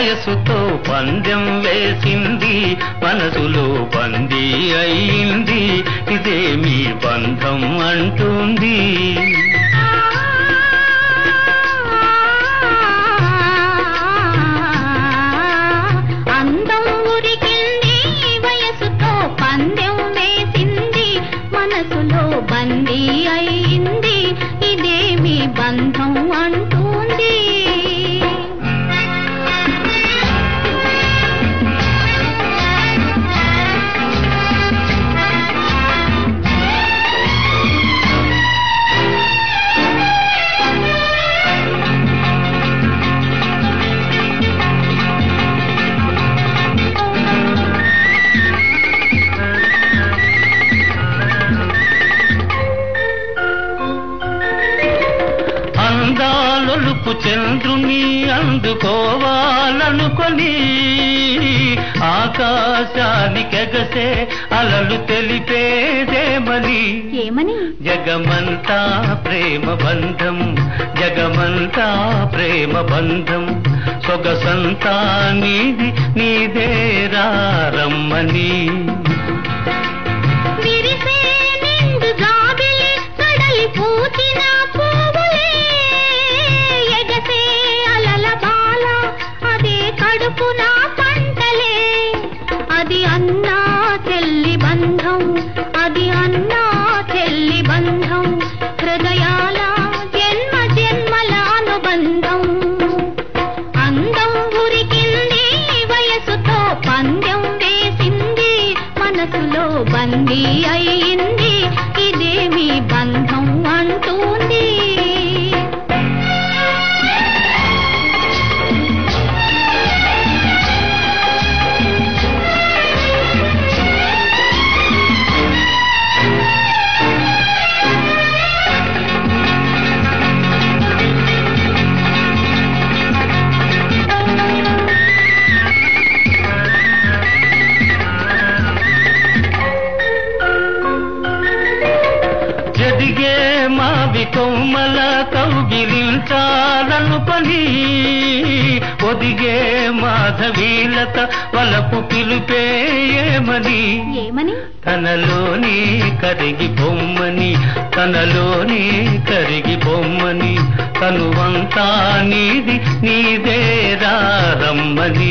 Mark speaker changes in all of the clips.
Speaker 1: వయసుతో పందెం వేసింది మనసులో బందీ అయింది ఇదే మీ బంధం అంటుంది
Speaker 2: అందం ఉరికింది వయసుతో పందెం వేసింది మనసులో బందీ అయింది ఇదేమి బంధం అంటుంది
Speaker 1: అందాలొలుపు చంద్రుని అందుకోవాలనుకొని ఆకాశానికెగసే అలలు తెలిపేదేమని
Speaker 2: ఏమని
Speaker 1: జగమంతా ప్రేమ బంధం జగమంతా ప్రేమ బంధం సొగసంతా నీది నీదేరా రమ్మని
Speaker 2: విరిసే నిండు జాబిలి కడలి పూచిన పువ్వులే ఎగసే అలల బాల అదే కడుపున పంటలే అది అన్నా చెల్లి బంధం అది అన్నా చెల్లి బంధం హృదయాల జన్మ జన్మల అనుబంధం అందం ఉరికింది వయసుతో పందెం వేసింది మనసులో బందీ అయింది ఇదేమి బంధం అంటుంది
Speaker 1: ఎదిగే మావి కొమ్మల కౌగిలించాలనుకొని ఒదిగే మాధవీలత వలపు పిలుపే ఏమని
Speaker 2: ఏమని
Speaker 1: తనలోని కరిగి బొమ్మని తనలోని కరిగి బొమ్మని తనువంతా నీది నీదేరా రమ్మని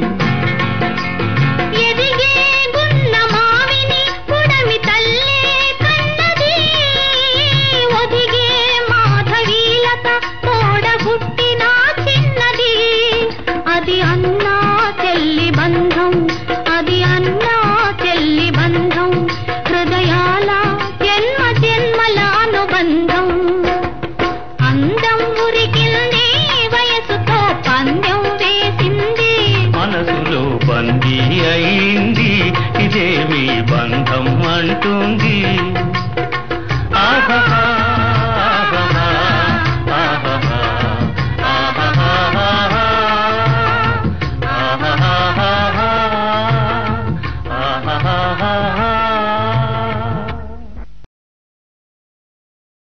Speaker 2: ఎదిగే గున్న మావిని పుడమి తల్లే కన్నది ఒదిగే మాధవీలత తోడబుట్టిన చిన్నది అది అన్నా చెల్లి బంధం అది అన్నా చెల్లి బంధం హృదయాల జన్మ జన్మల అనుబంధం అందం ఉరికింది వయసుతో పందెం వేసింది
Speaker 1: మనసులో బందీ అయింది ఇదేమి బంధం అంటుంది